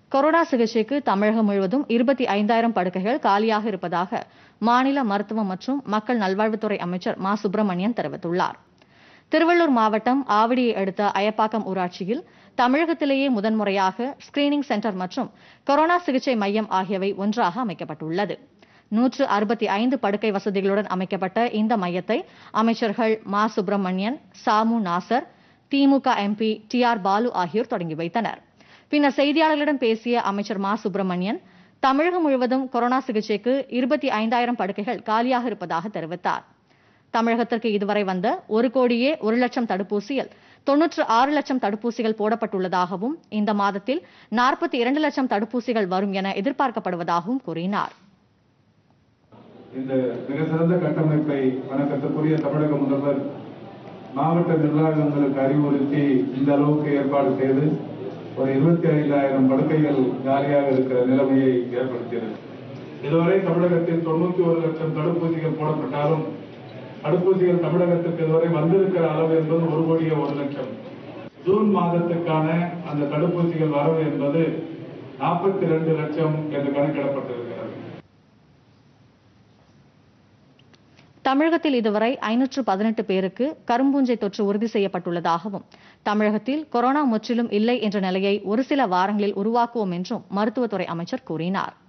corona சிகிச்சைக்கு தமிழகம் முழுவதும் இருபத்தி ஐந்தாயிரம் படுக்கைகள் காலியாக இருப்பதாக மாநில மருத்துவம் மற்றும் மக்கள் நல்வாழ்வுத்துறை அமைச்சர் மா சுப்பிரமணியன் தெரிவித்துள்ளார் திருவள்ளூர் மாவட்டம் ஆவடியை அடுத்த அயப்பாக்கம் ஊராட்சியில் தமிழகத்திலேயே முதன்முறையாக ஸ்கிரீனிங் சென்டர் மற்றும் கொரோனா சிகிச்சை மையம் ஆகியவை ஒன்றாக அமைக்கப்பட்டுள்ளது நூற்று அறுபத்தி ஐந்து படுக்கை வசதிகளுடன் அமைக்கப்பட்ட இந்த மையத்தை அமைச்சர்கள் Ma Subramanian Samu Nasar DMK MP T R Baalu ஆகியோர் தொடங்கி வைத்தனர் பின்னர் செய்தியாளர்களிடம் பேசிய அமைச்சர் மா சுப்பிரமணியன் தமிழகம் முழுவதும் கொரோனா சிகிச்சைக்கு இருபத்தி ஐந்தாயிரம் படுக்கைகள் காலியாக இருப்பதாக தெரிவித்தார் தமிழகத்திற்கு இதுவரை வந்த ஒரு கோடியே ஒரு லட்சம் தடுப்பூசியில் தொன்னூற்று ஆறு லட்சம் தடுப்பூசிகள் போடப்பட்டுள்ளதாகவும் இந்த மாதத்தில் நாற்பத்தி இரண்டு லட்சம் தடுப்பூசிகள் வரும் என எதிர்பார்க்கப்படுவதாகவும் கூறினார் இந்த மிக சிறந்த கட்டமைப்பை வணக்கத்துக்குரிய தமிழக முதல்வர் மாவட்ட நிர்வாகங்களுக்கு அறிவுறுத்தி இந்த அளவுக்கு ஏற்பாடு செய்து ஒரு இருபத்தி ஐந்தாயிரம் படுக்கைகள் காலியாக இருக்கிற நிலைமையை ஏற்படுத்தியது இதுவரை தமிழகத்தில் தொண்ணூத்தி ஒரு லட்சம் தடுப்பூசிகள் போடப்பட்டாலும் தடுப்பூசிகள் தமிழகத்துக்கு இதுவரை வந்திருக்கிற அளவு என்பது ஒரு கோடியே ஒரு லட்சம் ஜூன் மாதத்துக்கான அந்த தடுப்பூசிகள் வரவு என்பது நாற்பத்தி ரெண்டு லட்சம் என்று கணக்கிடப்பட்டிருக்கிறது தமிழகத்தில் இதுவரை ஐநூற்று பதினெட்டு பேருக்கு கரும்பூஞ்சை தொற்று உறுதி செய்யப்பட்டுள்ளதாகவும் தமிழகத்தில் கொரோனா முற்றிலும் இல்லை என்ற நிலையை ஒரு சில வாரங்களில் உருவாக்குவோம் என்றும் மருத்துவத்துறை அமைச்சர் கூறினார்